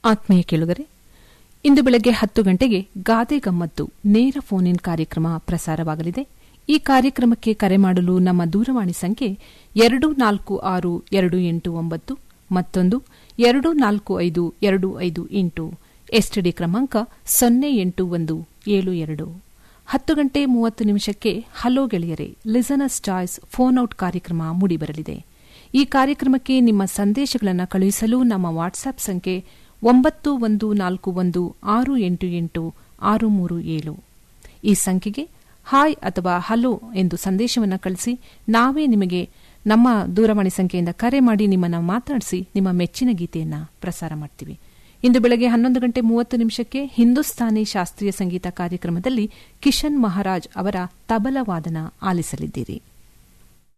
ಆತ್ಮೀಯ ಕೇಳುಗರೆ ಇಂದು ಬೆಳಗ್ಗೆ ಹತ್ತು ಗಂಟೆಗೆ ಗಾದೆ ಗಮ್ಮತ್ತು ನೇರ ಫೋನ್ ಇನ್ ಕಾರ್ಯಕ್ರಮ ಪ್ರಸಾರವಾಗಲಿದೆ ಈ ಕಾರ್ಯಕ್ರಮಕ್ಕೆ ಕರೆ ಮಾಡಲು ನಮ್ಮ ದೂರವಾಣಿ ಸಂಖ್ಯೆ ಎರಡು ನಾಲ್ಕು ಆರು ಎರಡು ಎಂಟು ಒಂಬತ್ತು ಮತ್ತೊಂದು ಎರಡು ನಾಲ್ಕು ಐದು ಎರಡು ಐದು ಎಂಟು ಎಸ್ಟಿಡಿ ಕ್ರಮಾಂಕ ಸೊನ್ನೆ ಎಂಟು ಒಂದು ಏಳು ಎರಡು ಹತ್ತು ಗಂಟೆ ಮೂವತ್ತು ನಿಮಿಷಕ್ಕೆ ಹಲೋ ಗೆಳೆಯರೆ ಲಿಸನರ್ಸ್ ಚಾಯ್ಸ್ ಫೋನ್ ಔಟ್ ಕಾರ್ಯಕ್ರಮ ಮೂಡಿಬರಲಿದೆ ಈ ಕಾರ್ಯಕ್ರಮಕ್ಕೆ ನಿಮ್ಮ ಸಂದೇಶಗಳನ್ನು ಕಳುಹಿಸಲು ನಮ್ಮ ವಾಟ್ಸ್ಆಪ್ ಸಂಖ್ಯೆ ಒಂಬತ್ತು ಒಂದು ನಾಲ್ಕು ಒಂದು ಆರು ಎಂಟು ಎಂಟು ಆರು ಮೂರು ಏಳು ಈ ಸಂಖ್ಯೆಗೆ ಹಾಯ್ ಅಥವಾ ಹಲೋ ಎಂದು ಸಂದೇಶವನ್ನು ಕಳಿಸಿ ನಾವೇ ನಿಮಗೆ ನಮ್ಮ ದೂರವಾಣಿ ಸಂಖ್ಯೆಯಿಂದ ಕರೆ ಮಾಡಿ ನಿಮ್ಮನ್ನು ಮಾತಾಡಿಸಿ ನಿಮ್ಮ ಮೆಚ್ಚಿನ ಗೀತೆಯನ್ನು ಪ್ರಸಾರ ಮಾಡ್ತೀವಿ ಇಂದು ಬೆಳಗ್ಗೆ ಹನ್ನೊಂದು ಗಂಟೆ ಮೂವತ್ತು ನಿಮಿಷಕ್ಕೆ ಹಿಂದೂಸ್ತಾನಿ ಶಾಸ್ತ್ರೀಯ ಸಂಗೀತ ಕಾರ್ಯಕ್ರಮದಲ್ಲಿ ಕಿಶನ್ ಮಹಾರಾಜ್ ಅವರ ತಬಲ ವಾದನ ಆಲಿಸಲಿದ್ದೀರಿ